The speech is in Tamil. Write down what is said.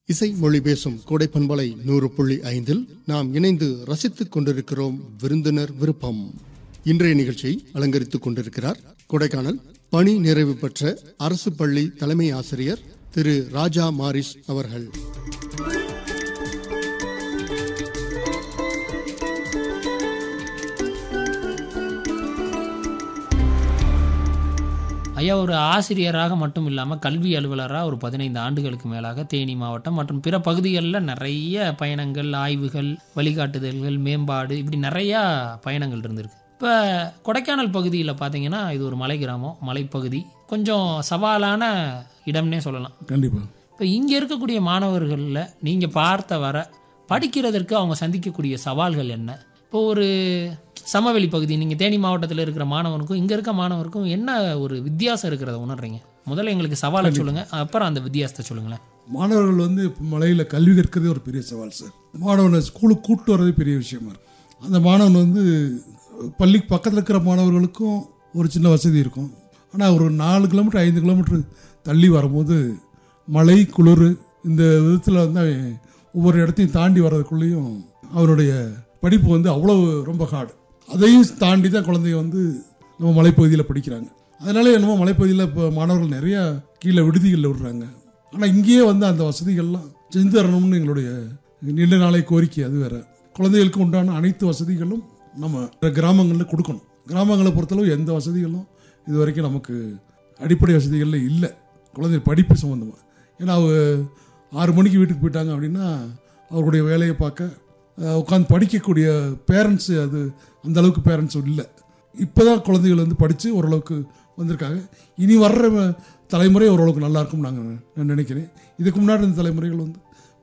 இசை மொழி பேசும் கோடை பண்பலை நூறு புள்ளி ஐந்தில் நாம் இணைந்து ரசித்துக் கொண்டிருக்கிறோம் விருந்தினர் விருப்பம் இன்றைய நிகழ்ச்சியை அலங்கரித்துக் கொண்டிருக்கிறார் கொடைக்கானல் பணி நிறைவு பெற்ற அரசு பள்ளி தலைமை ஆசிரியர் திரு ராஜா மாரிஸ் அவர்கள் ஐயா ஒரு ஆசிரியராக மட்டும் இல்லாமல் கல்வி அலுவலராக ஒரு பதினைந்து ஆண்டுகளுக்கு மேலாக தேனி மாவட்டம் மற்றும் பிற பகுதிகளில் நிறைய பயணங்கள் ஆய்வுகள் வழிகாட்டுதல்கள் மேம்பாடு இப்படி நிறையா பயணங்கள் இருந்திருக்கு இப்போ கொடைக்கானல் பகுதியில் பார்த்தீங்கன்னா இது ஒரு மலை கிராமம் மலைப்பகுதி கொஞ்சம் சவாலான இடம்னே சொல்லலாம் கண்டிப்பாக இப்போ இங்கே இருக்கக்கூடிய மாணவர்களில் நீங்கள் பார்த்த வர படிக்கிறதற்கு அவங்க சந்திக்கக்கூடிய சவால்கள் என்ன இப்போ ஒரு சமவெளி பகுதி நீங்கள் தேனி மாவட்டத்தில் இருக்கிற மாணவனுக்கும் இங்கே இருக்க மாணவருக்கும் என்ன ஒரு வித்தியாசம் இருக்கிறத உணர்றீங்க முதல்ல எங்களுக்கு சவாலை சொல்லுங்கள் அப்புறம் அந்த வித்தியாசத்தை சொல்லுங்களேன் மாணவர்கள் வந்து இப்போ மலையில் கல்வி கற்கிறதே ஒரு பெரிய சவால் சார் மாணவனை ஸ்கூலுக்கு கூட்டு வர்றதே பெரிய விஷயமா இருக்கு அந்த மாணவன் வந்து பள்ளி பக்கத்தில் இருக்கிற மாணவர்களுக்கும் ஒரு சின்ன வசதி இருக்கும் ஆனால் ஒரு நாலு கிலோமீட்டர் ஐந்து கிலோமீட்டர் தள்ளி வரும்போது மழை குளிர் இந்த விதத்தில் வந்து அவன் ஒவ்வொரு இடத்தையும் தாண்டி வர்றதுக்குள்ளேயும் அவனுடைய படிப்பு வந்து அவ்வளோ ரொம்ப ஹார்டு அதையும் தாண்டி தான் குழந்தைங்க வந்து நம்ம மலைப்பகுதியில் படிக்கிறாங்க அதனால என்னமோ மலைப்பகுதியில் இப்போ மாணவர்கள் நிறையா கீழே விடுதிகளில் விடுறாங்க ஆனால் இங்கேயே வந்து அந்த வசதிகள்லாம் செஞ்சு தரணும்னு எங்களுடைய நீண்ட நாளை கோரிக்கை அது வேற குழந்தைகளுக்கு உண்டான அனைத்து வசதிகளும் நம்ம கிராமங்களில் கொடுக்கணும் கிராமங்களை பொறுத்தளவு எந்த வசதிகளும் இது வரைக்கும் நமக்கு அடிப்படை வசதிகளில் இல்லை குழந்தை படிப்பு சம்மந்தமாக ஏன்னா அவங்க ஆறு மணிக்கு வீட்டுக்கு போயிட்டாங்க அப்படின்னா அவருடைய வேலையை பார்க்க உட்காந்து படிக்கக்கூடிய பேரண்ட்ஸு அது அந்த அளவுக்கு பேரண்ட்ஸும் இல்லை இப்போ தான் குழந்தைகள் வந்து படித்து ஓரளவுக்கு வந்திருக்காங்க இனி வர்ற தலைமுறை ஓரளவுக்கு நல்லா இருக்கும் நாங்கள் நான் நினைக்கிறேன் இதுக்கு முன்னாடி இந்த தலைமுறைகள் வந்து